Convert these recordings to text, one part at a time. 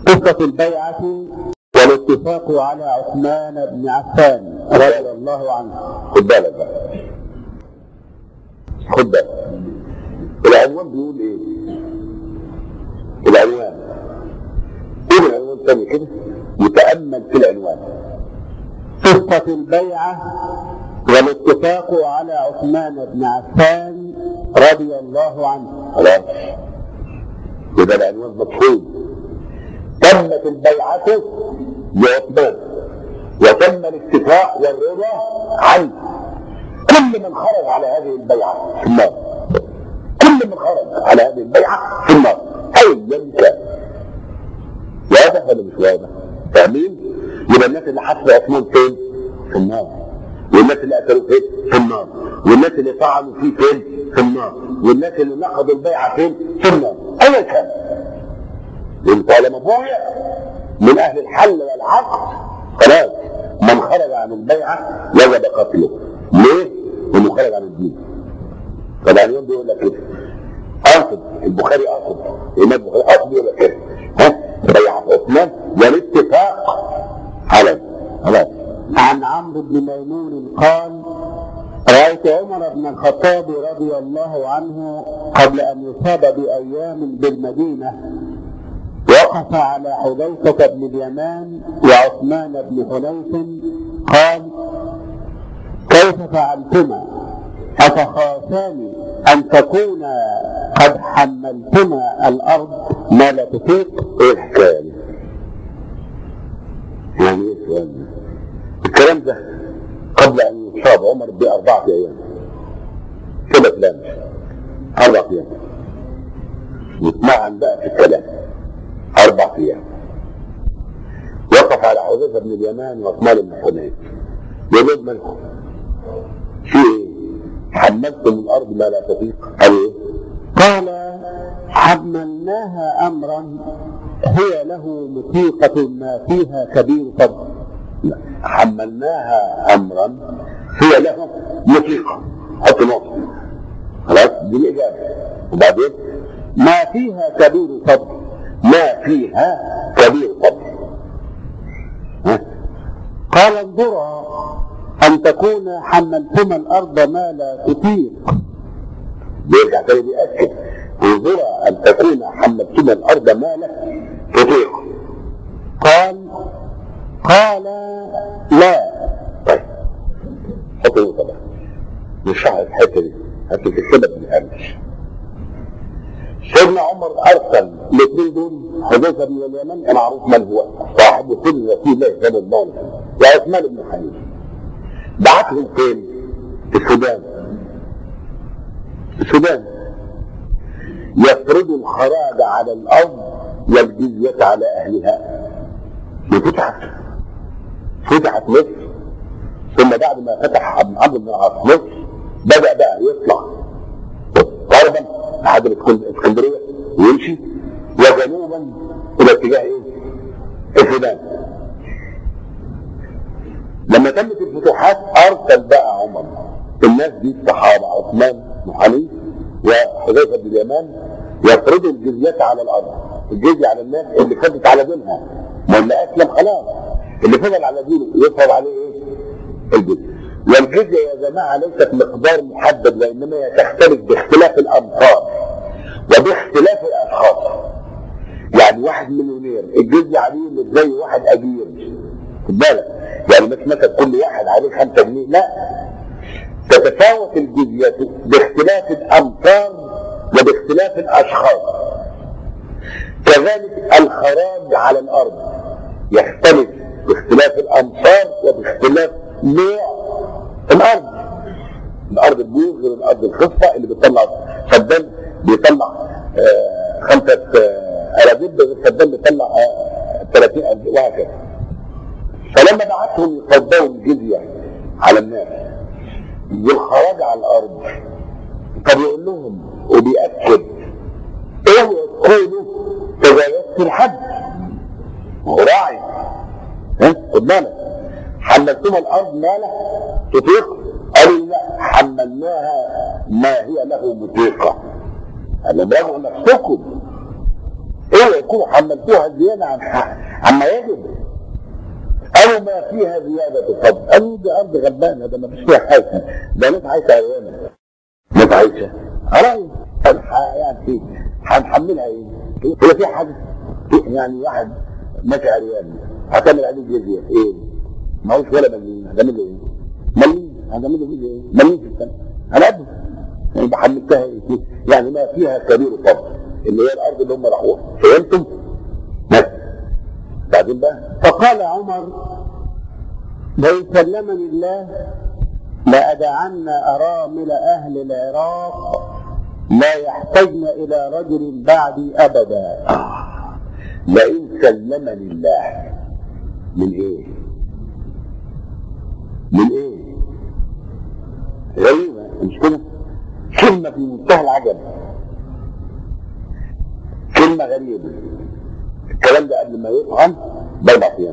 قصة البيعة والاتفاق على عثمان بن عفان رضي الله عنه خد بالك بقى خد بالك العنوان بيقول ايه؟ العنوان قول العنوان تاني كده وتأمل في العنوان قصة البيعة والاتفاق على عثمان بن عفان رضي الله عنه خلاص يبقى العنوان مفهوم تمت البيعة لعثمان وتم الاتفاق والرضا عنه كل من خرج على هذه البيعة في النار كل من خرج على هذه البيعة في النار أيا كان واضح ولا مش واضح؟ فاهمين؟ يبقى الناس اللي حسبوا عثمان فين؟ في النار والناس اللي قتلوا فين؟ في النار والناس اللي طعنوا فيه فين؟ في النار والناس اللي نقضوا البيعة فين؟ في النار أيا كان انت لما بويع من اهل الحل والعقد خلاص من خرج عن البيعه وجب قتله ليه؟ لانه خرج عن الدين فالعنوان بيقول لك كده قاصد البخاري قاصد الامام البخاري قاصد يقول لك كده ها بيعه عثمان والاتفاق على خلاص عن عمرو بن ميمون قال رأيت عمر بن الخطاب رضي الله عنه قبل أن يصاب بأيام بالمدينة وقف على حذيفة بن اليمان وعثمان بن حنيف قال كيف فعلتما أتخافان أن تكونا قد حملتما الأرض ما لا تطيق ايه الحكايه دي؟ يعني ايه السؤال ده؟ الكلام ده قبل ان يصاب عمر باربعه ايام كده كلام اربع ايام واسمعا بقى في الكلام اربع ايام وقف على حذيفه بن اليمان وعثمان بن حنين يقول منكم في ايه؟ حملتم الارض ما لا تطيق قال ايه؟ قال حملناها أمرا هي له مطيقة ما فيها كبير فضل لا. حملناها امرا هي له موسيقى حط نقطه خلاص دي الاجابه وبعدين ما فيها كبير فضل ما فيها كبير فضل ها قال انظرا أن تكون حملتما الأرض ما لا تطيق بيرجع تاني بيأكد انظرا ان تكون حملتما الارض ما لا تطيق قال قال لا طيب حط نقطه بقى نشرح الحته دي هتكتب تكتبها بالهامش سيدنا عمر ارسل الاثنين دول حذيفه بن اليمن معروف من هو صاحب سر رسول الله صلى الله عليه وسلم وعثمان بن حنيف بعتهم فين؟ في السودان السودان يفرض الخراج على الارض والجزيه على اهلها وفتحت فتحت مصر ثم بعد ما فتح عمرو بن العاص مصر بدا بقى يطلع غربا لحد الاسكندريه ويمشي وجنوبا الى اتجاه ايه؟ السودان لما تمت الفتوحات ارسل بقى عمر الناس دي الصحابه عثمان بن حنيف وحذيفه بن اليمان يفرضوا الجزيه على الارض الجزيه على الناس اللي كانت على دينها ما اللي اسلم خلاص اللي فضل على دينه يفرض عليه ايه؟ الجزيه والجزيه يا جماعه ليست مقدار محدد وانما هي تختلف باختلاف الامطار وباختلاف الاشخاص يعني واحد مليونير الجزيه عليه مش زي واحد اجير خد بالك يعني مش مثلا كل واحد عليه 5 جنيه لا تتفاوت الجزية باختلاف الأمطار وباختلاف الأشخاص كذلك الخراج على الأرض يختلف باختلاف الأمطار وباختلاف نوع الأرض الأرض البيوت غير الأرض الخصبة اللي بتطلع فدان بيطلع آه خمسة آه أراديب غير فدان بيطلع آه 30 وهكذا فلما بعتهم يقدموا الجزية على الناس والخراج على الارض طب يقول لهم وبيأكد اوعوا تكونوا تجاوزتوا الحد هو راعي ها خد بالك حملتم الارض ما لا تطيق قالوا لا حملناها ما هي له مطيقه قال لهم راجعوا نفسكم اوعوا تكونوا حملتوها زياده عن عما يجب او ما فيها زياده فضل قالوا دي ارض غلبانه ده ما فيش فيها حاجه ده ناس عايشه عريانه ناس عايشه عرايس يعني في هنحملها ايه؟ هي في حاجه يعني واحد ماشي عريان هتعمل عليه جزيه ايه؟ ما هوش ولا مليون هتعمل له ايه؟ مليون هتعمل له جزيه ايه؟ مليون في السنه على قده يعني بحملتها ايه؟ يعني ما فيها كبير فضل اللي هي الارض اللي هم راحوها فهمتم؟ بس بعدين بقى فقال عمر لئن سلمني الله لأدعن أرامل أهل العراق لا يحتجن إلى رجل بعدي أبدا لئن سلمني الله من ايه؟ من ايه؟ غريبة مش كده؟ كلمة في منتهى العجب كلمة غريبة الكلام ده قبل ما يطعن باربع ايام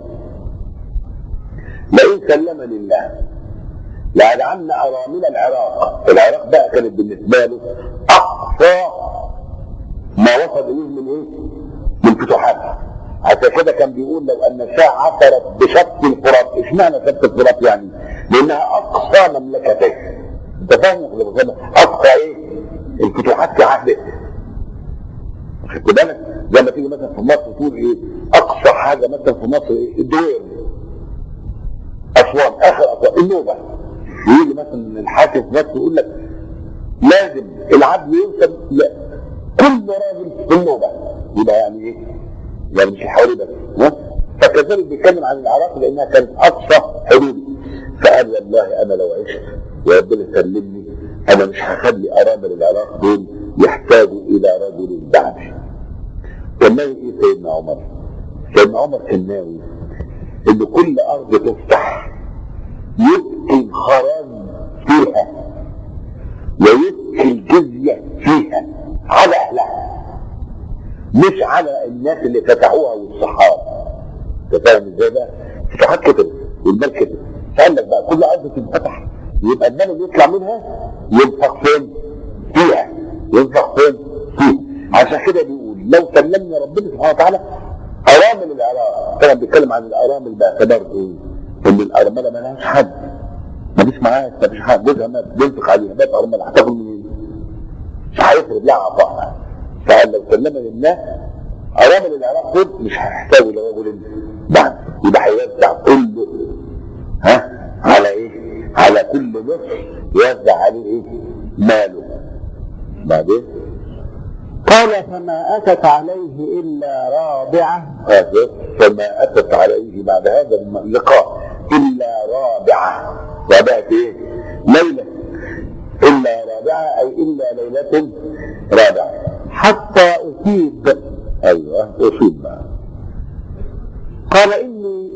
لئن سلمني الله لأجعلن أرامل العراق العراق بقى كانت بالنسبة له أقصى ما وصل إليه من إيه؟ من فتوحاتها عشان كده كان بيقول لو أن الشاه عثرت بشط الفرات اشمعنى شط الفرات يعني؟ لأنها أقصى مملكتين أنت فاهم اللي بقول أقصى إيه؟ الفتوحات في عهده خدت بالك زي ما تيجي مثلا في مصر تقول ايه اقصى حاجه مثلا في مصر ايه الدوير اسوان اخر اسوان النوبه يجي مثلا الحاكم في مصر يقول لك لازم العدل يوصل لكل راجل في النوبه يبقى يعني ايه؟ يعني مش حوالي بس ها؟ فكذلك بيتكلم عن العراق لانها كانت اقصى حدود فقال والله انا لو عشت وربنا سلمني انا مش هخلي ارامل العراق دول يحتاجوا الى رجل بعدي كان ناوي ايه سيدنا عمر؟ سيدنا عمر كان ناوي ان كل ارض تفتح يبقي الخراج فيها ويبقي الجزيه فيها على اهلها مش على الناس اللي فتحوها والصحابه انت فاهم ازاي بقى؟ فتحات كتب والمال كتب فقال لك بقى كل ارض تنفتح يبقى المال اللي يطلع منها ينفق فين؟ فيها ينفق فين؟ فيها عشان كده بيقول لو سلمنا ربنا سبحانه وتعالى ارامل العراق طبعا بيتكلم عن الارامل باعتبار ايه؟ ان الارمله ما لهاش حد مفيش معاها مفيش حد جوزها مات بينفق عليها مات ارمله هتاكل منين؟ مش هيفرض لها عطاءها فقال لو سلمنا لله ارامل العراق دول مش هيحتاجوا لرجل بعد يبقى هيوزع كله ها على ايه؟ على كل مصر يوزع عليه ايه؟ ماله بعدين قال فما أتت عليه إلا رابعة هذا فما اتت عليه بعد هذا اللقاء الا رابعه رابعه ايه؟ ليله الا رابعه اي الا ليله رابعه حتى أصيب ايوه اصيب بقى قال إني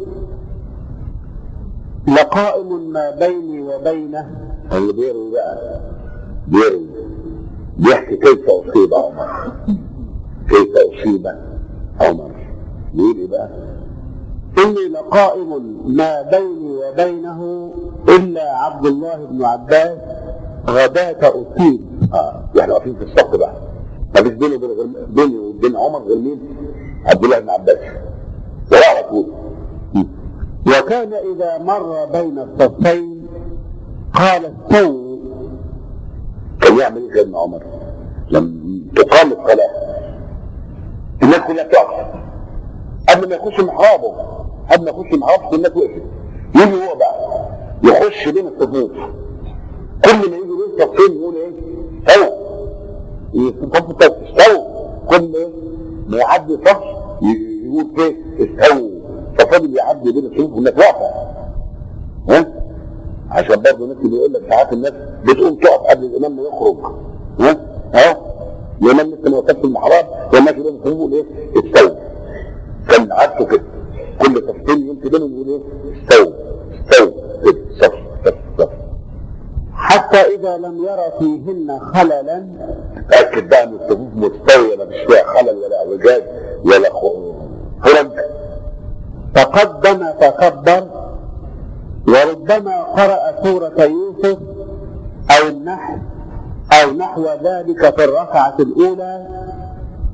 لقائم ما بيني وبينه اللي بيروي بقى بيروي بيحكي كيف اصيب عمر كيف اصيب عمر يقول ايه بقى؟ إني لقائم ما بيني وبينه إلا عبد الله بن عباس غداة أصيب اه احنا واقفين في الصف بقى مفيش بيني وبين غير بيني وبين عمر غير مين؟ عبد الله بن عباس ولا على طول وكان إذا مر بين الصفين قال استووا كان يعمل ايه سيدنا عمر؟ لما تقام الصلاه الناس كلها تقف قبل ما يخش محرابه قبل ما يخش محرابه الناس وقفت يجي هو بقى يخش بين الصفوف كل ما يجي بين صفين يقول ايه؟ استووا يصفوا استووا كل ايه؟ ما يعدي صف ي- يقول ايه؟ استووا ففضل يعدي بين الصفوف والناس واقفه ها؟ عشان برضه الناس اللي يقول لك ساعات الناس بتقوم تقف قبل الامام ما يخرج ها ها الامام لسه ما وقفش المحراب والناس اللي بيقول ايه استووا كان عادته كده كل صفين يمشي بينهم يقول ايه استووا استووا كده صف صف صف حتى إذا لم ير فيهن خللا تاكد بقى ان الصفوف مستويه ما فيش فيها خلل ولا اعوجاج ولا خ- فرج تقدم فكبر وربما قرأ سورة يوسف أو النحل أو نحو ذلك في الركعة الأولى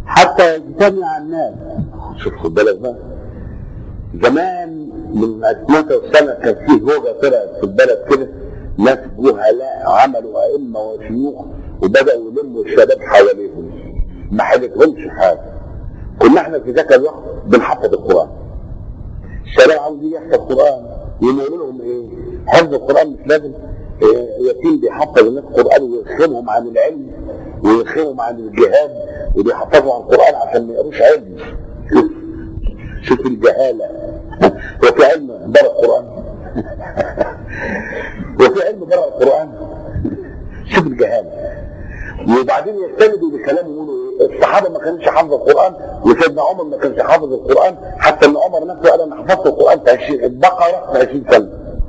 حتى يجتمع الناس شوف خد بالك بقى زمان من 12 سنه كان فيه هوجه طلعت في البلد كده ناس جهلاء عملوا ائمه وشيوخ وبداوا يلموا الشباب حواليهم ما حدثهمش حاجه كنا احنا في ذاك الوقت بنحفظ القران الشباب عاوز يجي يحفظ القران يقولوا لهم ايه حفظ القران مش لازم إيه يتيم بيحفظ الناس القران ويرخمهم عن العلم ويرخمهم عن الجهاد وبيحفظوا عن القران عشان ما يقروش علم شوف شوف الجهاله وفي علم بره القران وفي علم بره القران شوف الجهاله وبعدين يستندوا بكلام يقولوا ايه الصحابه ما كانش حافظ القران وسيدنا عمر ما كانش حافظ القران حتى ان عمر نفسه قال انا حفظت القران في 20 البقره في 20 سنه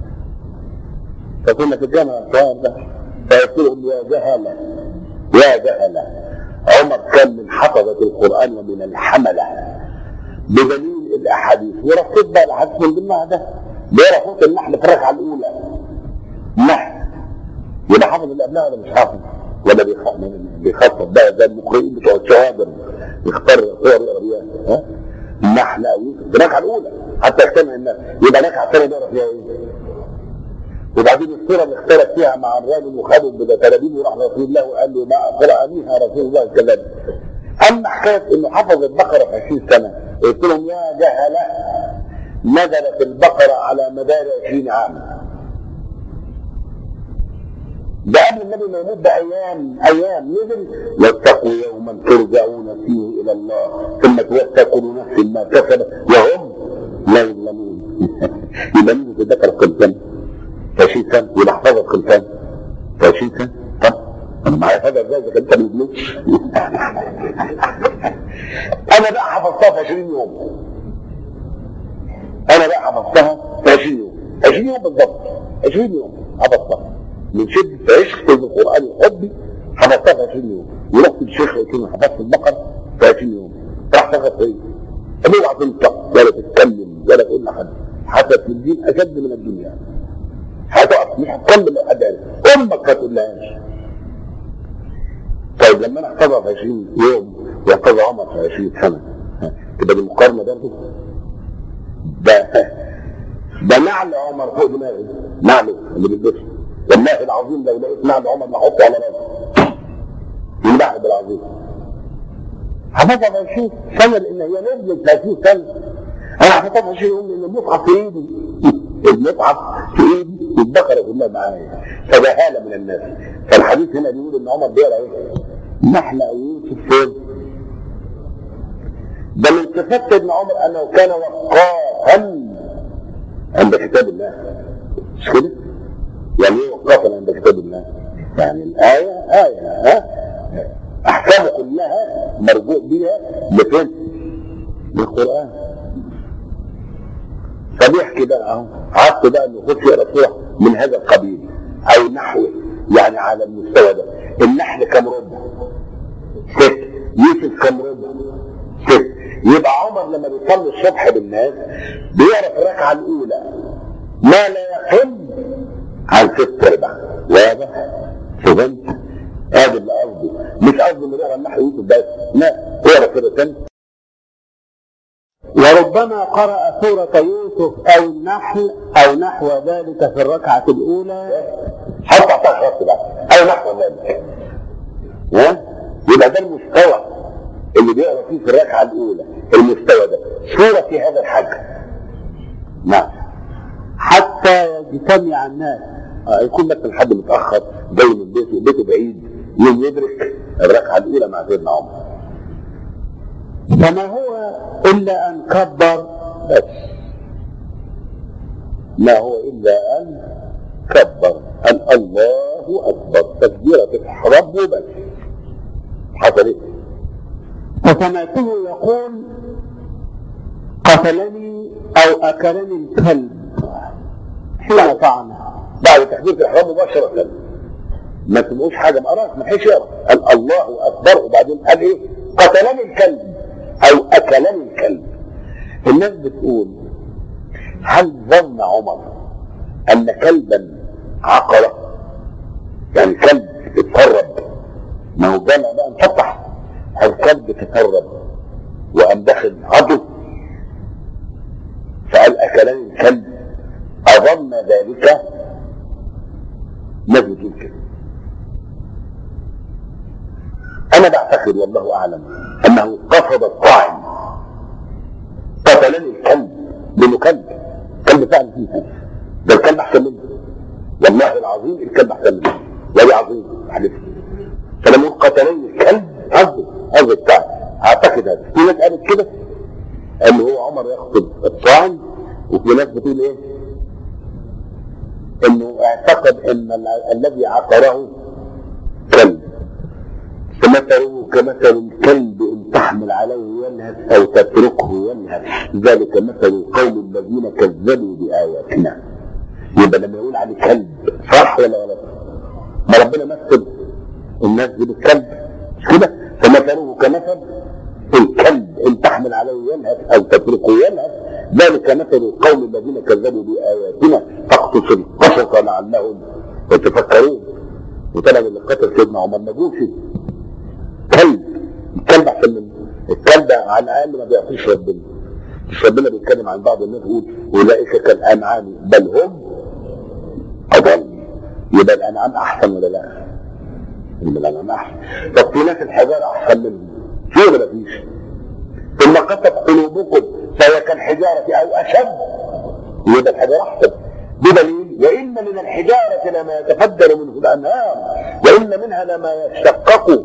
فكنا في الجامعه الصغير ده فقلت لهم يا جهله يا جهله عمر كان من حفظه القران ومن الحمله بدليل الاحاديث ورصيت بقى الاحاديث من ضمنها ده بيقرا صوت النحل في الركعه الاولى النحل يبقى حافظ اللي قبلها ولا مش حافظ ولا بيخ- بيخطط بقى زي المقرئين بتوع الشواذر يختار صور يقرا بيها ها النحل او يوسف في الركعه الاولى حتى يجتمع الناس يبقى الركعه الثانيه بيقرا فيها ايه؟ وبعدين الصوره اللي اختلف فيها مع الراجل وخده بتلابيب وراح رسول الله وقال له ما قرأ بها رسول الله الكلام اما حكايه انه حفظ البقره في 20 سنه قلت لهم يا جهله نزلت البقره على مدار 20 عاما ده قبل النبي ما يموت بايام ايام نزل واتقوا يوما ترجعون فيه الى الله ثم توفى كل نفس ما كسبت وهم لا يظلمون يبقى نزل تذكر قلتان في 20 سنه يبقى حفظت قلتان في 20 سنه طب انا معايا هذا ازاي اذا انت ما بتموتش انا بقى حفظتها في 20 يوم انا بقى حفظتها في 20 يوم 20 يوم بالضبط 20 يوم حفظتها من شده عشق بالقران وحبي حفظتها في 20 يوم ورحت للشيخ قلت له حفظت البقره في 20 يوم راح تاخد ايه؟ اوعى تنطق ولا تتكلم ولا تقول لحد حتى في الدين اشد من الدنيا هتقف مش هتكمل لو حد قال امك ما تقولهاش طيب لما انا احفظها في 20 يوم واحفظها عمر في 20 سنه ها، تبقى دي مقارنه برضه ده ده نعل عمر فوق دماغي نعله اللي بيلبسه والله العظيم لو لقيت نعل عمر نحطه على راسي المعهد العظيم حفظها في 20 سنه لان هي نزلت في 20 سنه انا حفظتها في 20 يوم لان المصحف في ايدي المصحف في ايدي والبقره كلها معايا فجهاله من الناس فالحديث هنا بيقول ان عمر بيقرا ايه؟ نحن او يوسف فين؟ ده من صفات سيدنا عمر انه كان وقافا عند كتاب الله مش كده؟ يعني ايه وقافا عند كتاب الله؟ يعني الايه ايه ها؟ احكامه كلها مرجوع بها لفين؟ للقران فبيحكي بقى اهو عدت بقى انه خش يقرا سوره من هذا القبيل او نحوه يعني على المستوى ده النحل كم ربع؟ ست يوسف كم ربع؟ ست يبقى عمر لما بيصلي الصبح بالناس بيعرف الركعه الاولى ما لا يقل عن ست ارباع واضح؟ فهمت؟ ادي اللي قصده مش قصده انه يقرا النحل يوسف بس لا اقرا كده تاني وربما قرأ سورة يوسف أو النحل أو نحو ذلك في الركعة الأولى حط تحتها خط بقى او نحو ذلك ها يبقى ده المستوى اللي بيقرا فيه في الركعه الاولى المستوى ده صوره في هذا الحجم نعم حتى يجتمع الناس آه يكون مثلا حد متاخر جاي من بيته بيته بعيد يوم يدرك الركعه الاولى مع سيدنا عمر فما هو إلا أن كبر بس ما هو الا ان كبر ان الله اكبر تكبيره الاحرام وبس حصل ايه؟ فسمعته يقول قتلني أو أكلني الكلب حين طعنه بعد تكبيره الاحرام مباشره ما تبقوش حاجه ما قراش ما حيش يقرا قال الله اكبر وبعدين قال ايه؟ قتلني الكلب او اكلني الكلب الناس بتقول هل ظن عمر ان كلبا عقره يعني كلب اتقرب ما هو جمع بقى انفتح الكلب تقرب اكلان الكلب اظن ذلك ناس بتقول كده انا بعتقد والله اعلم انه قصد الطاعن قتلني الكلب لانه كلب كلب فعلا فيه ده الكلب احسن منه والله العظيم الكلب احسن منه والله عظيم حلف فلما يقول قتلني الكلب قصده قصده بتاع اعتقد هذا في ناس قالت كده ان هو عمر يقصد الطاعن وفي ناس بتقول ايه انه اعتقد ان ال- الذي عقره كلب فمثله كمثل الكلب ان تحمل عليه يلهث او تتركه يلهث ذلك مثل القوم الذين كذبوا باياتنا يبقى لما يقول عليه كلب صح ولا غلط؟ ما ربنا مثل الناس دي بالكلب مش كده؟ فمثله كمثل الكلب ان تحمل عليه يلهث او تتركه يلهث ذلك مثل القوم الذين كذبوا باياتنا فاقصص القصص لعلهم يتفكرون وطلب اللي قتل سيدنا عمر ما جوش كلب الكلب احسن منه الكلب على الاقل ما بيعطيش ربنا مش ربنا بيتكلم عن بعض الناس يقول اولئك كالانعام بل هم اضل يبقى الانعام احسن ولا لا؟ يبقى الانعام احسن طب في ناس الحجاره احسن منهم في ولا مفيش؟ ثم قست قلوبكم فهي كالحجاره او اشد يبقى الحجاره احسن بدليل وان من الحجاره لما يتفجر منه الانهار وان منها لما يشقق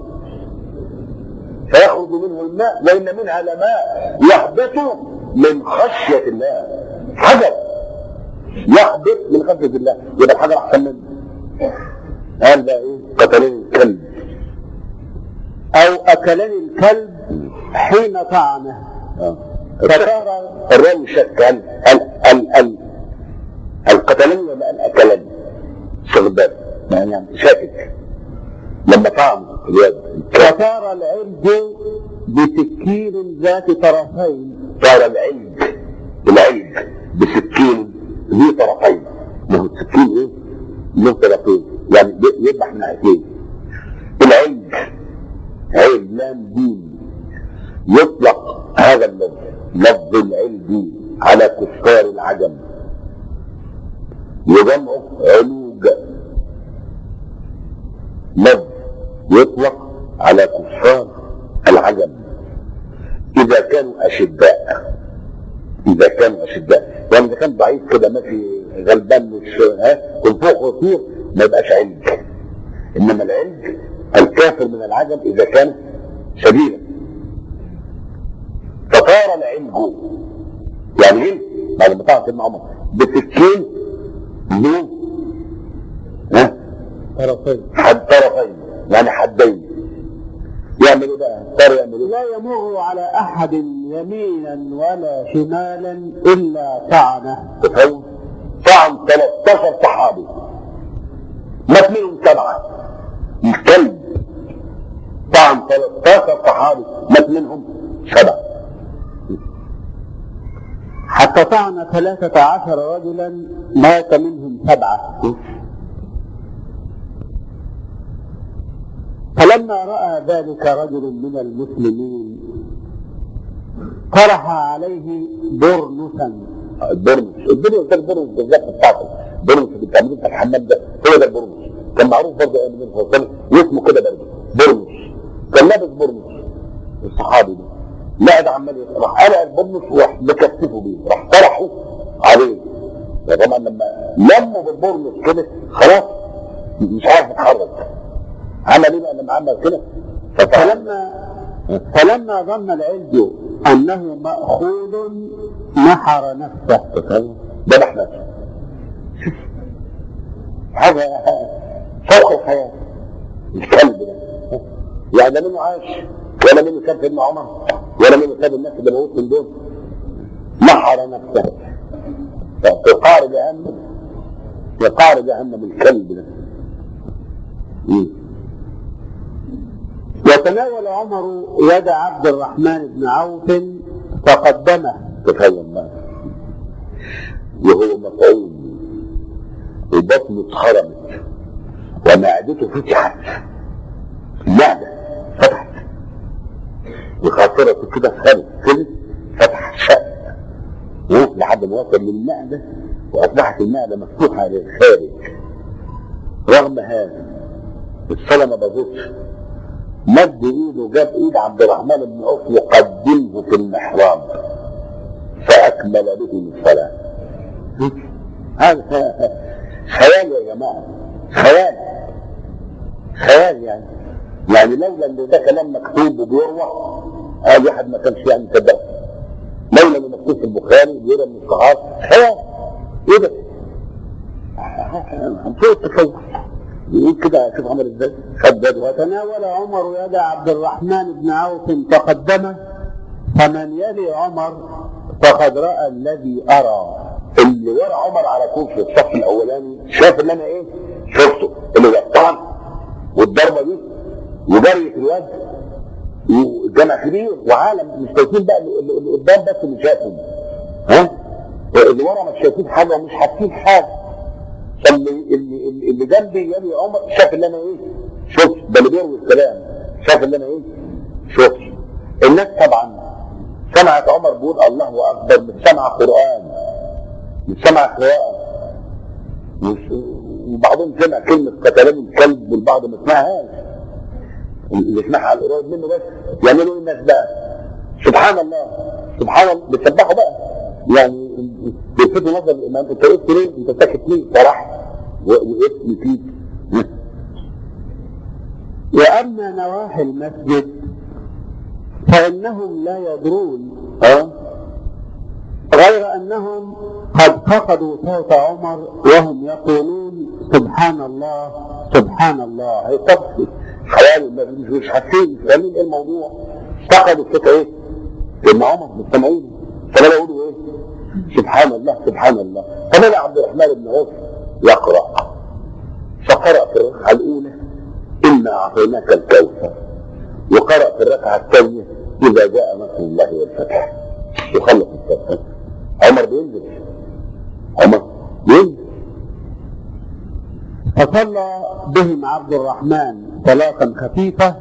فيخرج منه الماء وان منها لماء يهبط من خشيه الله حجر يهبط من خشيه الله يبقى الحجر احسن منه قال بقى ايه قتلين الكلب أو أكلني الكلب حين طعنه آه. فصار الراوي شك هل ال ال ال القتلين ولا الاكلين شغبان يعني شاكك لما طعم اليد الكلب فصار العرج بسكين ذات طرفين صار العلج العلج بسكين ذي طرفين ما هو السكين ايه؟ له طرفين يعني ي- يذبح من ناحيتين العلج عين لام دين يطلق هذا اللفظ لفظ العلج على كفار العجم وجمعه علوج لفظ يطلق على كفار العجم إذا كانوا أشداء إذا كانوا أشداء يعني إذا كان ضعيف كده ماشي غلبان مش ها والفوق وطير ما يبقاش علج إنما العلج الكافر من العجم إذا كان شديدا فصار العلج يعني ايه؟ بعد ما طلع سيدنا عمر بسكين ذو ها طرفين حد طرفين يعني حدين يعمل ايه بقى؟ صار يعمل ايه؟ لا يمر على أحد يمينا ولا شمالا إلا طعنه تفهم؟ طعن 13 صحابي مات منهم سبعه الكلب طعن 13 صحابي مات منهم سبعه حتى طعن ثلاثة عشر رجلا مات منهم سبعة فلما رأى ذلك رجل من المسلمين طرح عليه برنسا البرنس البرنس ده البرنس بالظبط بتاعته البرنس اللي بتعمله في الحمام ده هو ده البرنس كان معروف برضه ايام النبي صلى الله عليه وسلم واسمه كده برضه برنس كان لابس برنس الصحابي ده لا ده عمال يطلع. راح قلع البرنس وراح مكتفه بيه راح طرحه عليه طبعا لما لمه بالبرنس كده خلاص مش عارف يتحرك عمل ايه بقى لما عمل كده فلما فلما ظن العلج أنه مأخوذ نحر نفسه ذبح نفسه هذا فوق الخيال الكلب ده يعني لا منه عاش ولا منه ساب سيدنا عمر ولا منه ساب الناس اللي موتهم دول نحر نفسه في قعر جهنم في قعر جهنم الكلب ده مم. وتناول عمر يد عبد الرحمن بن عوف فقدمه تخيل بقى وهو مطعوم وبطنه اتخرمت ومعدته فتحت المعدة فتحت وخاطرته كده خرت كده فتحت شق لحد ما وصل للمعده واصبحت المعده مفتوحه للخارج رغم هذا الصلاه ما باظتش مد ايده جاب ايد عبد الرحمن بن عوف يقدمه في المحراب فاكمل به الصلاه هذا خيال يا جماعه خيال خيال يعني يعني لولا ان ده كلام مكتوب وبيروى هذا واحد ما كانش يعني صدقه لولا انه مكتوب في البخاري بيقرا من الصحابه خيال ايه ده؟ فوق التصور يقول كده شوف عمل ازاي خد ده وتناول عمر يد عبد الرحمن بن عوف فقدمه فمن يلي عمر فقد راى الذي ارى اللي ورا عمر على طول في الصف الاولاني شاف اللي انا ايه شفته اللي وقعان والضربه دي وجري في الوجه وجمع كبير وعالم مش شايفين بقى اللي اللي قدام بس اللي شافهم ها اللي ورا مش شايفين حاجه ومش حاسين حاجه فاللي اللي اللي, اللي جنبي يلي عمر شاف اللي انا ايه شفت ده اللي بيروي الكلام شاف اللي انا ايه شفت الناس طبعا سمعت عمر بيقول الله اكبر مش سمع قران مش سمع قراءه مش- وبعضهم سمع كلمه قتلني الكلب والبعض ما سمعهاش اللي سمعها على القريب منه بس يعملوا ايه الناس بقى سبحان الله سبحان الله بتسبحوا بقى يعني بيلفتوا نظر الامام انت وقفت ليه؟ انت ساكت ليه؟ فرحت وقفت نسيت واما نواحي المسجد فانهم لا يدرون ها؟ غير انهم قد فقدوا صوت عمر وهم يقولون سبحان الله سبحان الله هيطفي خيال ما- مش مش حاسين مش فاهمين ايه الموضوع فقدوا الفكره ايه؟ لان عمر مستمعين فبدأوا يقولوا ايه؟ سبحان الله سبحان الله فبدأ عبد الرحمن بن عوف يقرأ فقرأ في الركعة الأولى إنا أعطيناك الكوثر وقرأ في الركعة الثانية إذا جاء نصر الله والفتح وخلص الفتح عمر بينزل عمر بينزل فصلى بهم عبد الرحمن صلاة خفيفة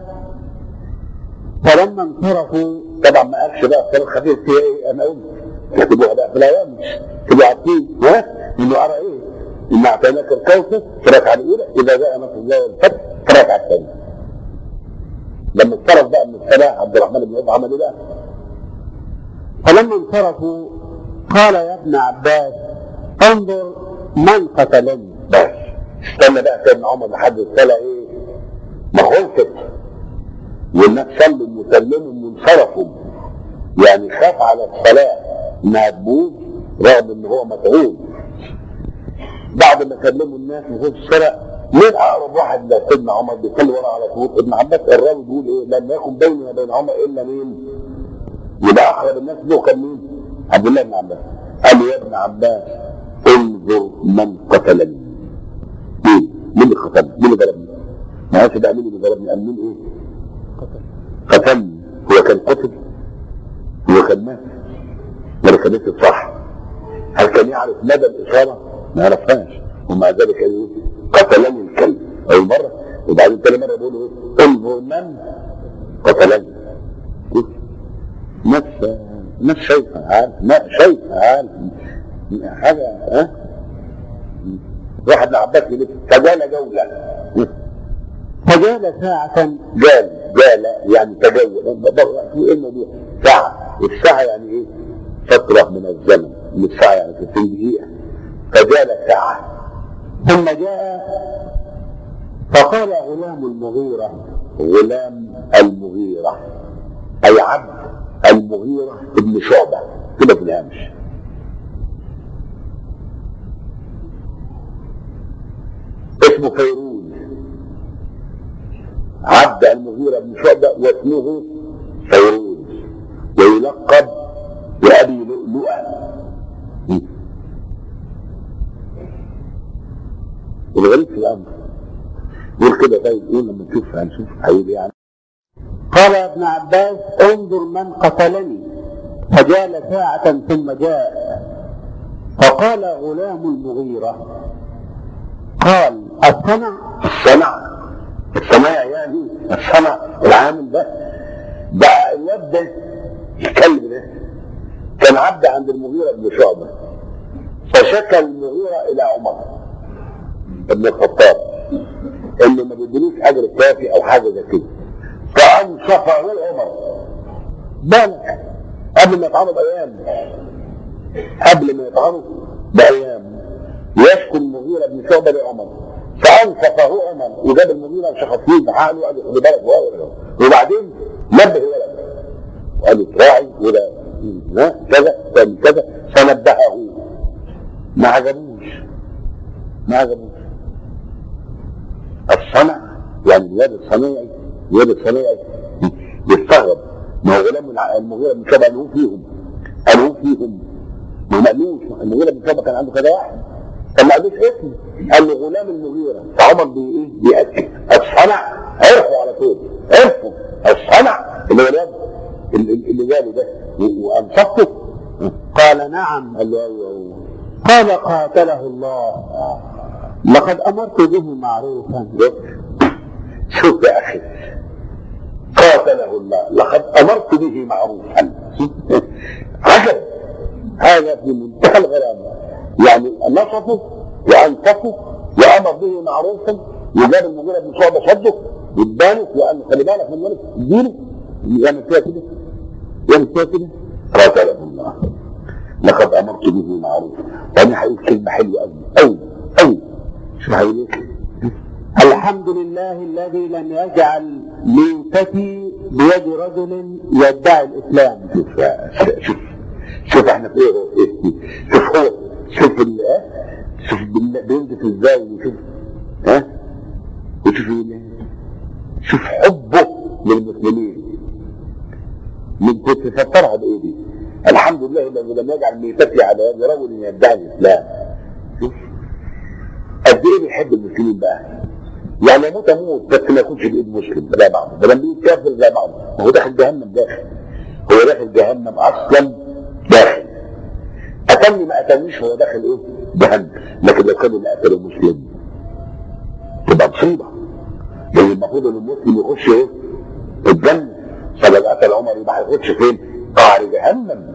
فلما انصرفوا طبعا ما قالش بقى الصلاه الخفيف فيها ايه انا قلت تكتبوها بقى في الهوامش تبقوا عارفين ها انه ارى ايه؟ ان اعطيناك الكوثر في الركعه الاولى اذا جاء نصر الله والفتح في الركعه الثانيه لما اتصرف بقى من الصلاه عبد الرحمن بن عوف عمل ايه بقى؟ فلما انصرفوا قال يا ابن عباس انظر من قتلني بس استنى بقى سيدنا عمر لحد الصلاه ايه؟ ما خلصت والناس صلوا وسلموا وانصرفوا يعني خاف على الصلاه انها تبوظ رغم ان هو متعود بعد ما كلموا الناس وخش الصلاه مين اقرب واحد لسيدنا عمر بيصلي ورا على طول ابن عباس الراوي بيقول ايه لم يكن بيني وبين عمر الا مين؟ يبقى اقرب الناس له كان مين؟ عبد الله بن عباس قال له يا ابن عباس انظر من قتلني مين؟ مين اللي قتلني؟ مين اللي ضربني؟ ما عرفش بقى مين اللي ضربني قال مين ايه؟ قتلني هو كان قتل هو كان مات ولا كان يكتب صح هل كان يعرف مدى الإشارة؟ ما يعرفهاش ومع ذلك قال ايه؟ قتلني الكلب أول مرة وبعدين تاني مرة بيقول ايه؟ انظر من قتلني شوف. ناس ناس شايفة عارف ناس شايفة عارف حاجة ها؟ واحد لعباس يلف فجال جولة فجال ساعة جال جال يعني تجول ايه الموضوع؟ ساعة الساعة يعني ايه؟ فترة من الزمن من الساعة يعني 60 دقيقة فجال ساعة ثم جاء فقال غلام المغيرة غلام المغيرة أي عبد المغيرة ابن شعبة كده في الهامش اسمه فيروز عبد المغيرة بن شعبة واسمه فيروز ويلقب بأبي لؤلؤة الغريب في الأمر يقول كده طيب ايه لما نشوف هنشوف هيقول ايه يعني قال يا ابن عباس انظر من قتلني فجال ساعة ثم جاء فقال غلام المغيرة قال السمع السمع السماع يعني السمع العامل ده ده الواد ده الكلب ده كان عبد عند المغيرة بن شعبة فشكى المغيرة إلى عمر بن الخطاب إنه ما بيديلوش أجر كافي أو حاجة زي كده فأنصفه عمر بالك قبل ما يتعرض أيام قبل ما يتعرض بأيام يشكو المغيرة بن شعبة لعمر فأنصفه عمر وجاب المغيرة وشخص فيه بحاله وقال له خلي بالك وبعدين نبه ولد وقال له تراعي ولا ها كذا كان كذا فنبهه ما عجبوش ما عجبوش الصنع يعني الواد الصنيعي الواد الصنيعي يستغرب ما هو غلام المغيرة بن شعبة قالوا فيهم قالوا فيهم ما قالوش المغيرة بن شعبة كان عنده كذا واحد كان ما قالوش اسم قال له غلام المغيرة فعمر بي ايه بيأكد الصنع عرفوا على طول عرفوا الصنع اللي هو الواد اللي جاله ده وانصفته قال نعم قال له ايوه ايوه قال قاتله الله لقد أمرت به معروفا شوف يا اخي قاتله الله لقد امرت به معروفا عجب هذا في منتهى الغرامه يعني نصفه وانصفه وامر به معروفا وجاب المغيرة بن شعبة شده واداله وقال له خلي بالك من ولد اديله يعمل فيها كده يعمل فيها كده قاتله الله لقد امرت به معروفا وانا هقول كلمه حلوه قوي قوي قوي شو هقول ايه؟ الحمد لله الذي لم يجعل ميتتي بيد رجل يدعي الإسلام شوف شوف شوف احنا في ايه شوف هو شوف ال شوف بينزف ازاي وشوف ها وشوف شوف حبه للمسلمين من كنت تفسرها بايه دي الحمد لله الذي لم يجعل ميتتي على يد رجل يدعي الاسلام شوف قد ايه بيحب المسلمين بقى يعني اموت اموت بس ما يكونش بايد مسلم زي بعض ده لما يجي كافر زي بعض ما هو داخل جهنم داخل هو داخل جهنم اصلا داخل قتلني ما قتلنيش هو داخل ايه جهنم لكن لو كان اللي قتله مسلم تبقى مصيبه لان المفروض ان المسلم يخش ايه الجنه فلو قتل عمر يبقى هيخش فين قعر جهنم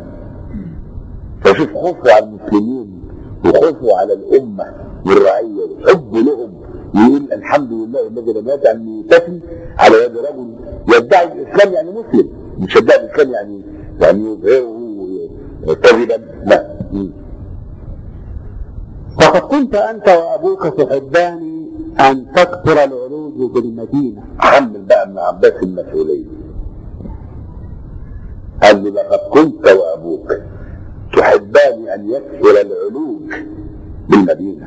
فشوف خوفه على المسلمين وخوفه على الامه والرعيه وحبه لهم يقول الحمد لله الذي لم يجعل ميتتي على يد رجل يدعي الاسلام يعني مسلم مش يدعي الاسلام يعني يعني يظهره كذبا لا فقد كنت أنت وأبوك تحبان أن تكثر العروج بالمدينة حمل بقى ابن عباس المسؤوليه قال لي لقد كنت وابوك تحبان ان يكثر العلوج بالمدينه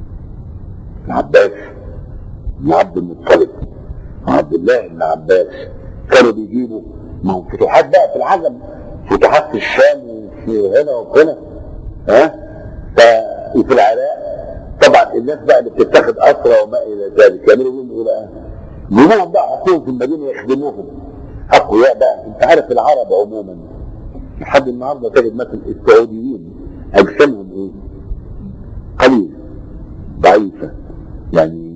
ابن عباس بن عبد المطلب عبد الله بن عباس كانوا بيجيبوا ما هو فتوحات بقى في العجم فتوحات في الشام وفي هنا وفي هنا ها وفي العراق طبعا الناس بقى اللي بتتخذ اسرى وما الى ذلك يعملوا بيهم ايه بقى؟ يجيبوهم بقى يحطوهم في المدينه يخدموهم اقوياء بقى انت عارف العرب عموما لحد النهارده تجد مثلا السعوديين اجسامهم ايه؟ قليل ضعيفه يعني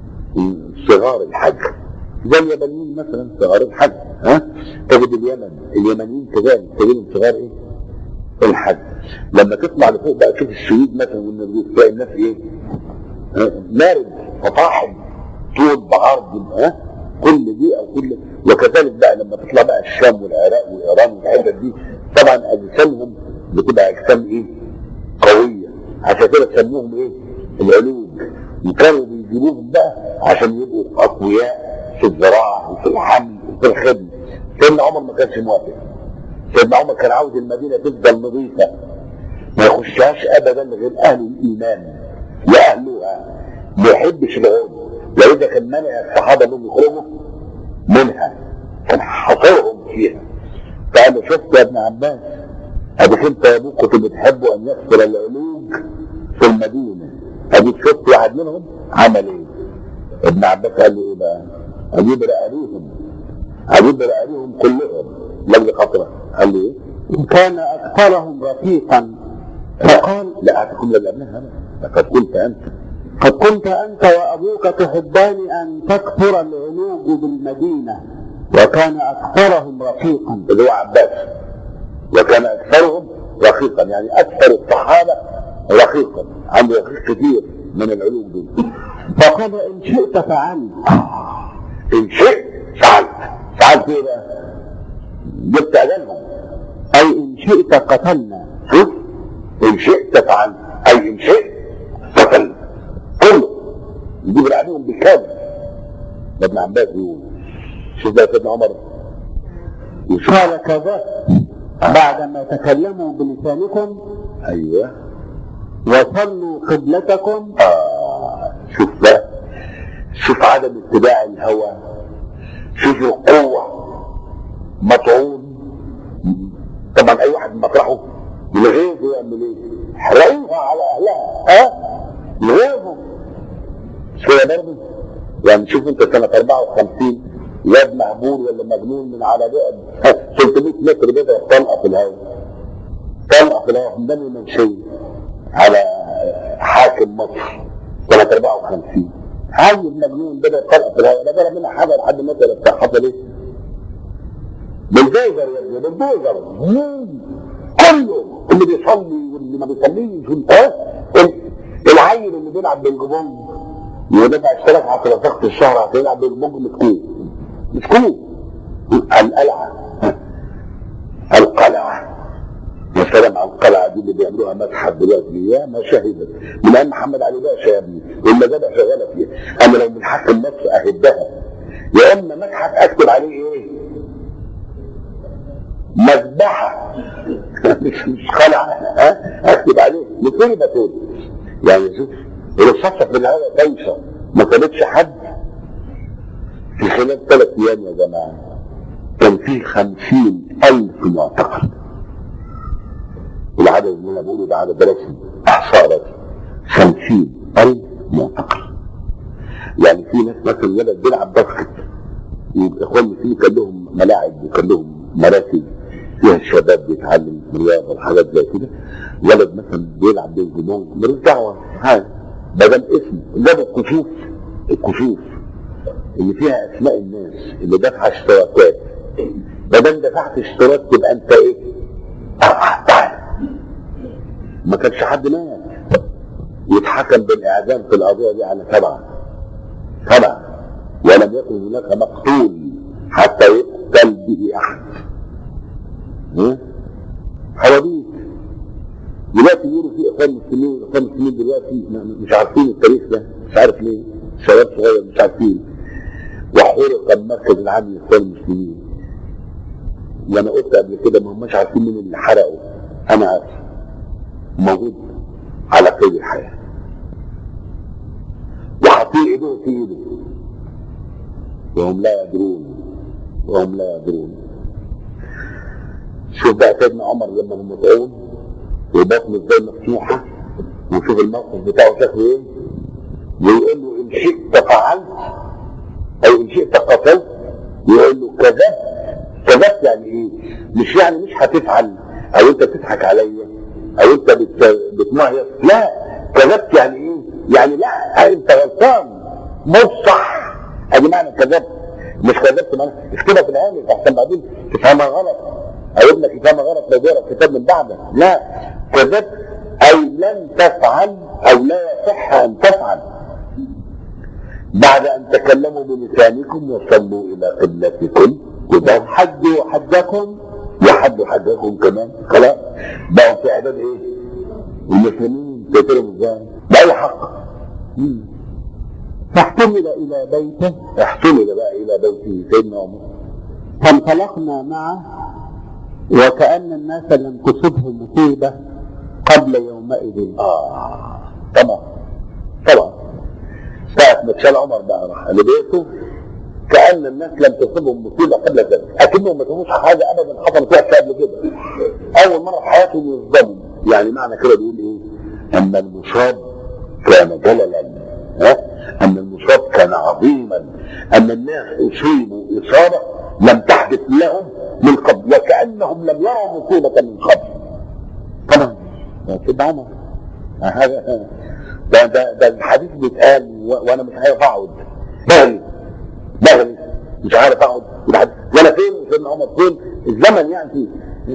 صغار الحجم زي اليابانيين مثلا صغار الحجم ها تجد اليمن اليمنيين كذلك تجدهم صغار ايه؟ الحجم لما تطلع لفوق بقى تشوف السويد مثلا والنرويج تلاقي الناس ايه؟ ها؟ مارد فطاحل طول بعرض ها كل دي او كل وكذلك بقى لما تطلع بقى الشام والعراق وايران والحتت دي طبعا اجسامهم بتبقى اجسام ايه؟ قويه عشان كده سموهم ايه؟ العلوج وكانوا بيجيبوهم بقى عشان يبقوا اقوياء في الزراعه وفي الحمل وفي الخدمه سيدنا عمر ما كانش موافق سيدنا عمر كان عاوز المدينه تفضل نظيفه ما يخشهاش ابدا غير اهل الايمان واهلها ما يحبش العرض لو ده كان منع الصحابه انهم يخرجوا منها كان حصرهم فيها فقال له شفت يا ابن عباس اديك انت يا ابوك كنت بتحبوا ان يكثر العلوج في المدينه اديك شفت واحد منهم عمل ايه؟ ابن عباس قال له ايه بقى؟ اجيب رقابيهم اجيب رقابيهم كلهم لاجل خاطره قال له ايه؟ وكان أكثرهم رفيقا فقال لا هتكون لك قبلها لقد قلت انت قد كنت أنت وأبوك تحبان أن تكثر العلوج بالمدينة وكان أكثرهم رفيقا اللي هو عباس وكان اكثرهم رقيقا يعني اكثر الصحابه رقيقا عنده رقيق كثير من العلوم دي فقال إن شئت فعلت ان شئت فعلت فعلت ايه بقى؟ جبت اجلهم أي إن شئت قتلنا شوف ان شئت فعلت اي ان شئت قتل كله يجيب عليهم بالكامل ده ابن عباس بيقول شوف بقى سيدنا عمر يشوف قال كذا بعدما تكلموا بلسانكم ايوه وصلوا قبلتكم آه شوف بقى شوف عدم اتباع الهوى شوف القوة مطعون طبعا اي واحد مطرحه يلغيظه يعمل ايه؟ يحرقوها على اهلها ها؟ يلغيظهم مش كده برضه؟ يعني شوف انت سنة 54 واد مهبول ولا مجنون من على بعد 300 متر بيضرب طلقة في الهواء طلقة في الهواء من بني المنشية على حاكم مصر سنة 54 عيل مجنون بدأ طلقة في الهواء لا جرى منها حاجة لحد ما بتاع حصل ايه؟ بالبوزر يا ابني بالبوزر كله اللي بيصلي واللي ما بيصليش وانت العيل اللي بيلعب بالجبونج ودفع اشتراك على وثيقة الشهر عشان يلعب بالجبونج مسكوه مسكوه القلعة القلعة يا سلام على القلعة دي اللي بيعملوها متحف دلوقتي يا ما شهدت من ايام محمد علي باشا يا ابني ولا ده بقى شغاله فيها انا لو من حق النفس اهدها يا اما متحف اكتب عليه ايه؟ مذبحة مش مش قلعة ها اكتب عليه مصيبة تقول يعني شوف الرصاصة في الهواء بايظة ما كانتش حد في خلال ثلاث ايام يا جماعة كان في خمسين ألف معتقل العدد اللي انا بقوله ده عدد رسمي احصاء رسمي خمسين ألف معتقل يعني في ناس مثلا ولد بيلعب باسكت يبقى اخوان المسلمين كان لهم ملاعب وكان لهم مراكز فيها الشباب بيتعلم رياضه وحاجات زي كده ولد مثلا بيلعب بينج بونج ملوش دعوه حاجه بدل اسم جاب الكشوف الكشوف اللي فيها اسماء الناس اللي دافعه اشتراكات بدل دفعت اشتراك تبقى انت ايه؟ آه، تعال ما كانش حد مات يتحكم بالاعدام في القضيه دي على سبعه سبعه ولم يكن هناك مقتول حتى يقتل به احد ها؟ حواديت دلوقتي بيقولوا في اخوان مسلمين اخوان مسلمين دلوقتي م- مش عارفين التاريخ ده مش عارف ليه شباب صغير مش عارفين وحرق المركز العام للاخوان المسلمين وانا قلت قبل كده ما هماش عارفين مين اللي حرقه انا عارف موجود على قيد الحياه وحاطين ايدهم في ايده وهم لا يدرون وهم لا يدرون شوف بقى سيدنا عمر لما هو مطعون وبطنه ازاي مفتوحه وشوف الموقف بتاعه شكله ايه ويقول له ان شئت فعلت او ان شئت قتلت يقول له كذبت كذبت يعني ايه؟ مش يعني مش هتفعل او انت بتضحك عليا او انت بت... بتمهيص لا كذبت يعني ايه؟ يعني لا انت غلطان مش صح ادي معنى كذبت مش كذبت معنى اكتبها في العامل عشان بعدين تفهمها غلط او ابنك يفهمها غلط لو بيقرا الكتاب من بعدها لا كذبت اي لن تفعل او لا يصح ان تفعل بعد ان تكلموا بلسانكم وصلوا الى قبلتكم وده حجوا حجكم وحدوا حدكم كمان خلاص بقوا في اعداد ايه؟ المسلمين تقتلهم ازاي؟ باي حق مم. فاحتمل إلى بيته احتمل بقى الى بيته سيدنا عمر فانطلقنا معه وكأن الناس لم تصبهم مصيبة قبل يومئذ اه طبعا طبعا ساعة ما اتشال عمر بقى راح لبيته كأن الناس لم تصبهم مصيبة قبل ذلك أكنهم ما سموش حاجة أبدا حصلت فيها قبل كده أول مرة في حياتهم يصدموا يعني معنى كده بيقول إيه؟ أن المصاب كان جللا ها؟ أن المصاب كان عظيما أن الناس أصيبوا إصابة لم تحدث لهم من قبل وكأنهم لم يروا مصيبة من قبل طبعا يا سيدنا عمر هذا ده ده ده الحديث بيتقال و- وانا مش عارف اقعد بغلي بغلي مش عارف اقعد والحديث- وانا فين سيدنا عمر فين الزمن يعني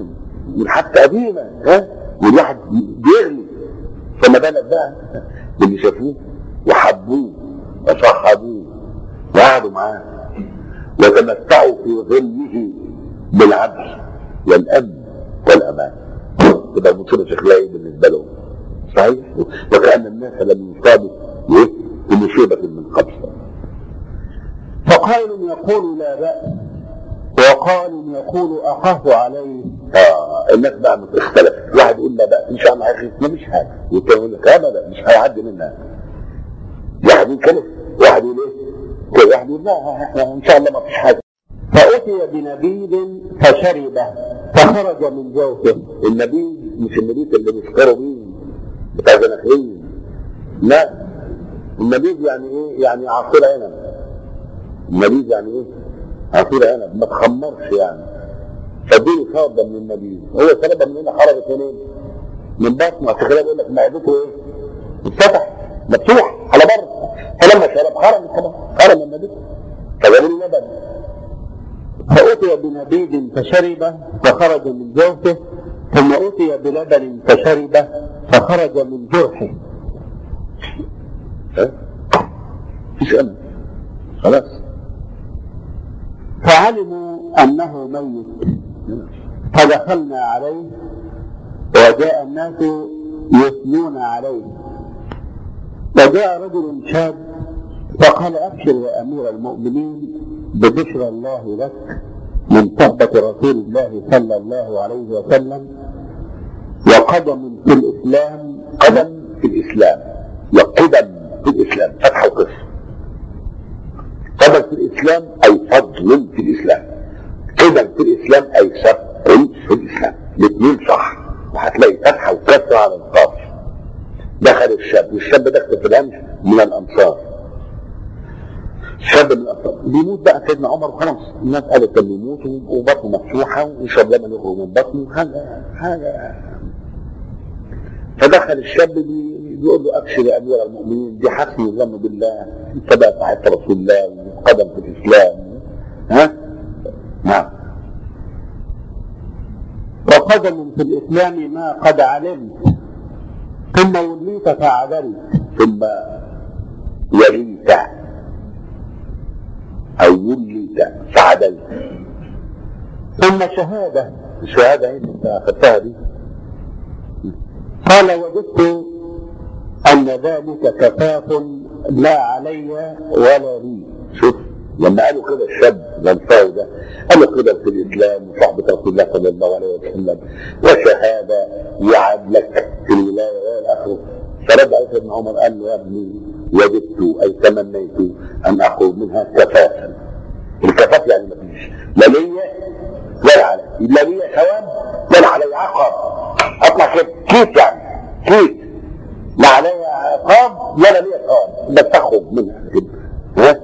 والحبكه قديمه ها والواحد بيغلي فما بالك بقى باللي شافوه وحبوه وصحبوه وقعدوا معاه وتمتعوا في ظله بالعدل والامن والامان تبقى المصيبه شكلها ايه بالنسبه لهم صحيح وكان الناس لم يصابوا ايه بمصيبه من قبل فقائل يقول لا بأس وقائل يقول أخاف عليه اه الناس بقى مختلف واحد يقول لا بأس ان شاء الله هيخف ما مش حاجه والتاني يقول لك ابدا مش هيعدي منها واحد يقول كده واحد يقول ايه كده واحد يقول لا احنا ان شاء الله ما فيش حاجه فأتي بنبيذ فشربه فخرج من جوفه النبيذ مش النبيذ اللي بيسكروا بيه بتاع زناخين لا النبيذ يعني ايه يعني عصير عنب النبيذ يعني ايه عصير عنب ما تخمرش يعني فاديله شربة من النبيذ هو شربة من هنا خرجت منين؟ من بطنه عشان كده بيقول لك معدته ايه؟ اتفتح مفتوح على بره فلما شرب خرج طبعا خرج من النبيذ فجابوا له لبن فأتي بنبيذ فشربه فخرج من جوفه ثم أتي بلبن فشربه فخرج من جرحه ها؟ مفيش امل خلاص فعلموا أنه ميت فدخلنا عليه وجاء الناس يثنون عليه وجاء رجل شاب فقال أبشر يا أمير المؤمنين ببشرى الله لك من صحبة رسول الله صلى الله عليه وسلم وقدم في الإسلام قدم في الاسلام وقدم في الاسلام فتح وقصر قدم في الاسلام اي فضل في الاسلام قدم في الاسلام اي سبق في الاسلام الاثنين صح وهتلاقي فتحه وكسره على القاف دخل الشاب والشاب ده اكتب في الهمش من الانصار شاب من الانصار بيموت بقى سيدنا عمر وخلاص الناس قالت كان بيموت وبطنه مفتوحه ويشرب لبن يخرج من بطنه حاجه حاجه فدخل الشاب بي- بيقول له ابشر يا امير المؤمنين دي حسن الظن بالله انت بقى صاحبت رسول الله وقدم في الاسلام ها؟ نعم وقدم في الإسلام ما قد علمت ثم وليت فعدلت ثم وليت او وليت فعدلت ثم شهادة الشهاده ايه اللي انت اخذتها دي؟ قال وجدت أن ذلك كفاف لا علي ولا لي شوف لما قالوا كده الشاب الانصاري ده قالوا كده في الاسلام وصحبه رسول الله صلى الله عليه وسلم وشهاده وعدلك في الولايه والى اخره فرد عليه سيدنا عمر قال له يا ابني وجدت اي تمنيت ان اخرج منها كفافا الكفاف يعني ما فيش لا ليا ولا علي لا ليا ثواب ولا علي عقاب اطلع كده كيف يعني كيف لا علي عقاب ولا ليا ثواب بس تخرج منها كده ها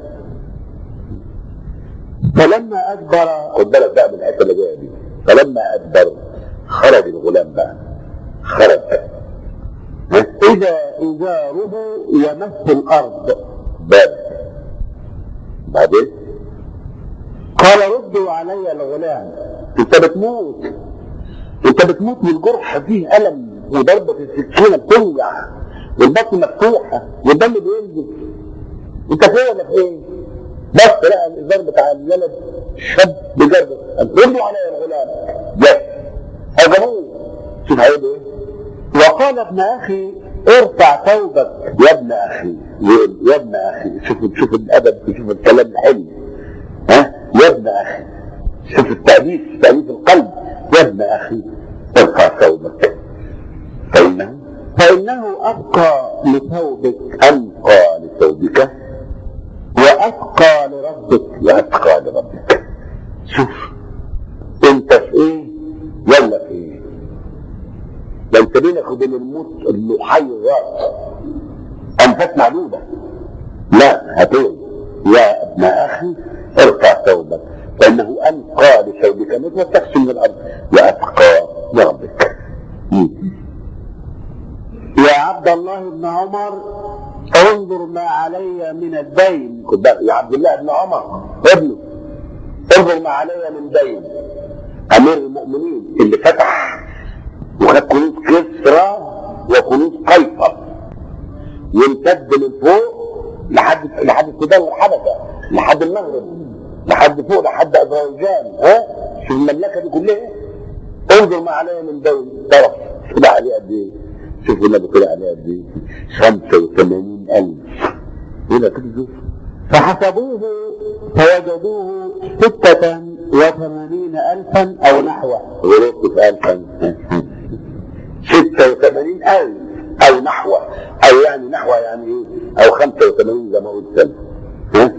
فلما أدبر خد بالك بقى من الحته اللي جايه دي فلما ادبر خرج الغلام بقى خرج ها؟ إذا إزاره يمس الأرض باب بعدين قال ردوا علي الغلام انت بتموت انت بتموت من جرح فيه الم وضربه السكينه بتوجع والبطن مفتوحه والدم بينزل انت فين ولا فين؟ بس لقى الازار بتاع الولد شاب بجرده ردوا علي الغلام بس هجموه شوف هيقول ايه؟ وقال ابن أخي ارفع ثوبك يا ابن اخي يقول يا ابن اخي شوف شوف الادب شوف الكلام الحلو ها يا ابن اخي شوف التأليف تأليف القلب يا ابن اخي ارفع ثوبك فانه فإنه أبقى لثوبك انقى لثوبك وأتقى لربك واتقى لربك شوف انت في ايه ولا في ايه ده انت بينك وبين الموت اللي حي الراس انفاس معدوده لا هتقول يا ابن اخي ارفع ثوبك فانه انقى لثوبك ما توسخش من الارض واتقى لربك مم. يا عبد الله بن عمر انظر ما علي من الدين خد بالك يا عبد الله بن عمر ابنه انظر ما علي من دين امير المؤمنين اللي فتح وخد كنوز كسرى وكنوز قيصر وامتد من فوق لحد لحد السودان والحبشه لحد المغرب لحد فوق لحد اذربيجان ها شوف المملكه دي كلها انظر ما عليها من دول طرف طلع عليه قد ايه شوف النبي طلع عليه قد ايه 85000 هنا كده شوف فحسبوه فوجدوه ستة وثمانين ألفا أو نحوه غلطت في ألفا ستة وثمانين ألف أو نحوه أو يعني نحوه يعني إيه أو خمسة وثمانين زي ما قلت سنة ها؟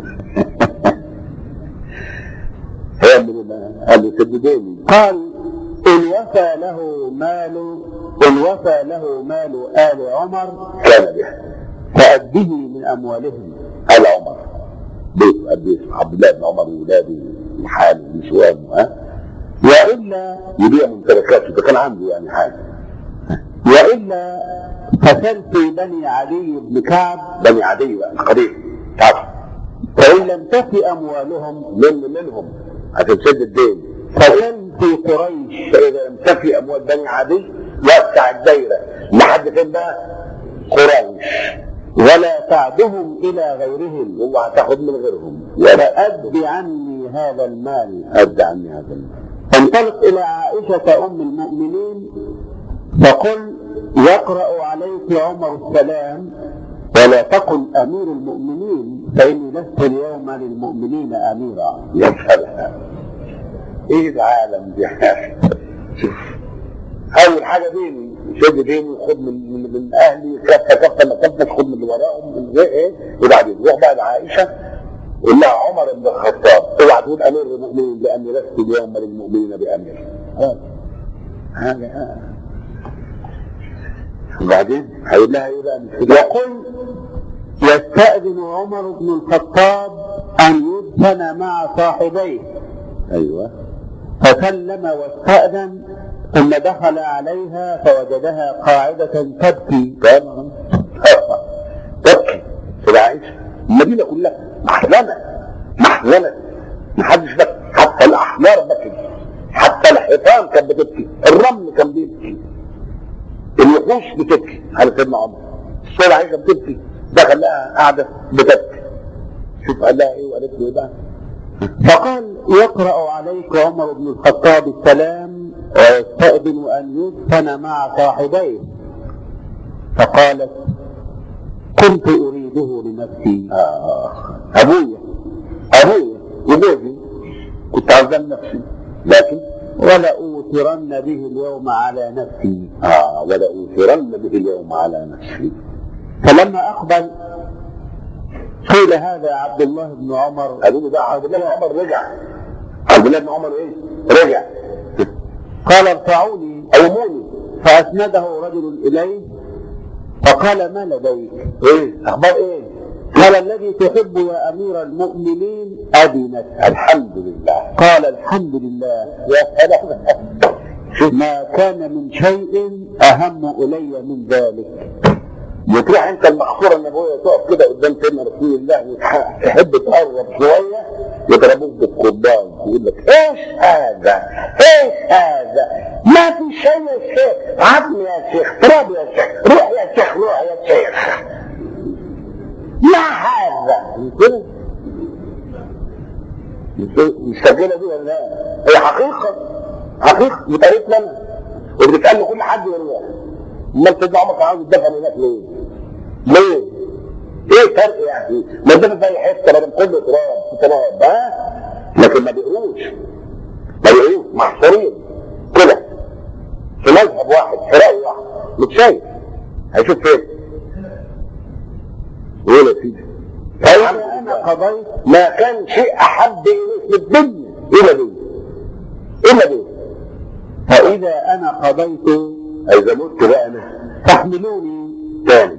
هيعمل ايه قال له سددوني قال إن وفى له مال إن وفى له مال آل عمر كان به فأده من أموالهم قال عمر بيت أبي عبد الله بن عمر وولاده وحاله ونسوانه ها وإلا يبيع ممتلكاته ده كان عنده يعني حاجه وإلا فسل في بني علي بن كعب بني عدي بقى القريب تعرف فإن لم تفي أموالهم من منهم عشان تسد الدين فسل في قريش فاذا لم تفي اموال بني عدي وسع الدايره لحد فين بقى؟ قريش ولا تعدهم إلى غيرهم اوعى تاخد من غيرهم ولا فأد عني هذا المال ادى عني هذا المال فانطلق إلى عائشة أم المؤمنين فقل يقرأ عليك عمر السلام ولا تقل أمير المؤمنين فإني لست اليوم للمؤمنين أميرا يا سلام ايه العالم دي شوف اول حاجه ديني شد ديني خد من من, من اهلي كفه كفه ما كفه خد من اللي وراهم من غير ايه وبعدين روح بقى لعائشه قول لها عمر بن الخطاب اوعى تقول امير المؤمنين لاني لست اليوم للمؤمنين بامير هذا هذا وبعدين هيقول لها ايه بقى مش كده؟ يقول يستأذن عمر بن الخطاب أن يدفن مع صاحبيه ايوه فسلم واستأذن ثم دخل عليها فوجدها قاعدة تبكي تمام تبكي كده عايشه المدينه كلها محزنه محزنه محدش بكى حتى الاحجار بكت حتى الحيطان كانت بتبكي الرمل كان بيبكي الوحوش بتبكي على سيدنا عمر السيدة عائشه بتبكي دخل لها قاعده بتبكي شوف قال لها ايه وقالت له ايه بقى فقال يقرأ عليك عمر بن الخطاب السلام ويستأذن أن يدفن مع صاحبيه فقالت كنت أريده لنفسي آه. ابويا ابويا وجوزي كنت عاوزان نفسي لكن ولأوثرن به اليوم على نفسي اه ولا اوثرن به اليوم على نفسي فلما أقبل قيل هذا عبد الله بن عمر قالوا له بقى عبد الله بن عمر رجع عبد الله بن عمر ايه؟ رجع قال ارفعوني قوموني فأسنده رجل إليه فقال ما لديك ايه؟ اخبار ايه؟ قال الذي تحب يا أمير المؤمنين أذنت الحمد لله قال الحمد لله يا سلام ما كان من شيء أهم إلي من ذلك وتروح انت المقصوره النبويه تقف كده قدام سيدنا رسول الله وتحب تقرب شويه يضربوك بالقضبان يقول لك ايش هذا؟ ايش هذا؟ ما في شيء يا شيخ عظم يا شيخ تراب يا شيخ روح يا شيخ روح يا شيخ ما هذا؟ كده مستجلة دي ولا لا؟ هي حقيقة حقيقة وتاريخ لنا وبتتقال لكل حد يروح امال سيدنا عمر كان عاوز يدفن هناك ليه؟ ليه؟ ايه فرق يعني؟ ما دفن في اي حته بدل كله تراب في تراب ها؟ لكن ما بيقروش ما بيقروش محصورين كده في مذهب واحد في راي واحد مش شايف هيشوف فين؟ قول يا سيدي فإذا أنا قضيت ما كان شيء احب اليه في الدنيا الا دي الا دي فإذا أنا قضيت اذا مت بقى انا فاحملوني تاني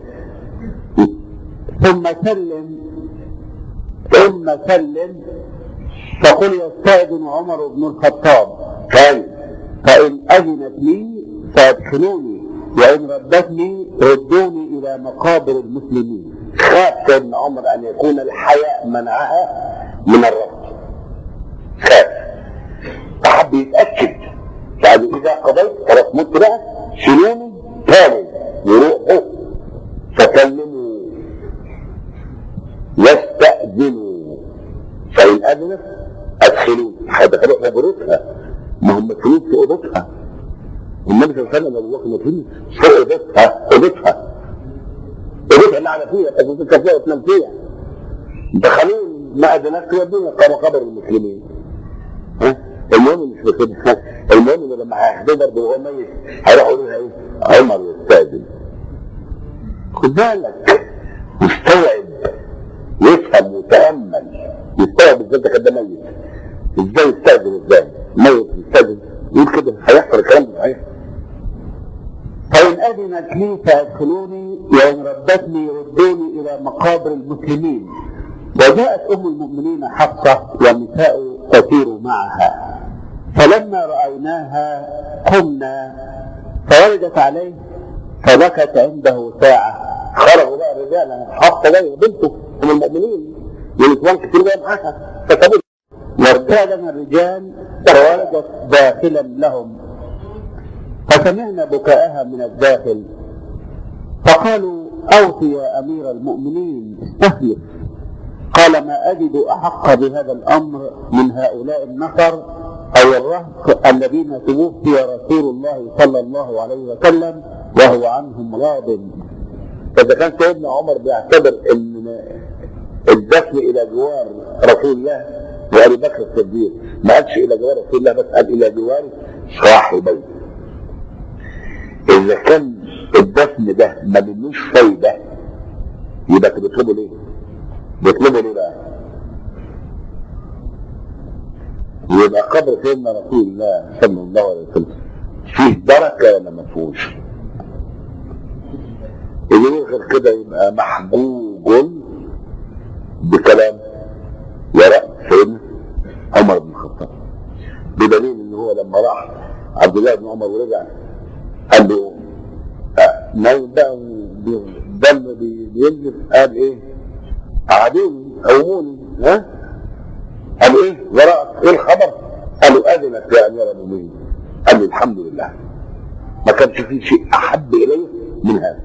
ثم سلم ثم سلم فقل يستأذن عمر بن الخطاب تاني فإن أذنت لي فادخلوني وإن ردتني ردوني إلى مقابر المسلمين خاف سيدنا عمر ان يكون الحياء منعها من الرفض خاف فحب بيتاكد يعني اذا قضيت خلاص مت بقى شيلوني تاني يروحوا فكلموا يستأذنوا فإن أذنت أدخلوا هيدخلوا حضرتها ما هم مدخلين في أوضتها النبي صلى الله عليه وسلم أبو بكر مدخلين في أوضتها أوضتها أوضتها اللي على فيها تتذكر فيها وتنام فيها دخلوني ما أذنت يودوني قام قبر المسلمين ها المهم مش بكده المهم ان لما هياخدوه برضه وهو ميت هيروحوا يقولوا لها ايه؟ عمر يستأذن خد بالك مستوعب يفهم ويتامل يستوعب ازاي ده كان ده ميت ازاي يستأذن ازاي؟ ميت يستأذن يقول كده هيحصل الكلام ده صحيح فإن أذنت لي فأدخلوني وإن ردتني ردوني إلى مقابر المسلمين وجاءت أم المؤمنين حفصة والنساء تسير معها فلما رأيناها قمنا فوردت عليه فبكت عنده ساعة خرجوا بقى الرجال حفصه جايه بنته ام المؤمنين ونسوان كتير جايه معاها فسابوا وارتادنا الرجال فولدت داخلا لهم فسمعنا بكاءها من الداخل فقالوا أوصي يا أمير المؤمنين استهلك قال ما أجد أحق بهذا الأمر من هؤلاء النفر أو الرهط الذين توفي رسول الله صلى الله عليه وسلم وهو عنهم راض فاذا كان سيدنا عمر بيعتبر ان الدفن الى جوار رسول الله وابي بكر الصديق ما قالش الى جوار رسول الله بس قال الى جوار صاحبيه اذا كان الدفن ده ما منوش فايده يبقى كانوا بيطلبوا ليه؟ بيطلبوا ليه بقى؟ يبقى قبر سيدنا رسول الله صلى الله عليه وسلم فيه بركه ولا ما فيهوش؟ اللي غير كده يبقى محبوب بكلام وراء سيدنا عمر بن الخطاب بدليل ان هو لما راح عبد الله بن عمر ورجع قال له آه، نايم بقى الدم بي- بينزف قال ايه؟ قعدوني قوموني ها؟ قال ايه؟ وراء ايه الخبر؟ قالوا اذنت يا امير المؤمنين قال له الحمد لله ما كانش في شيء احب الي من هذا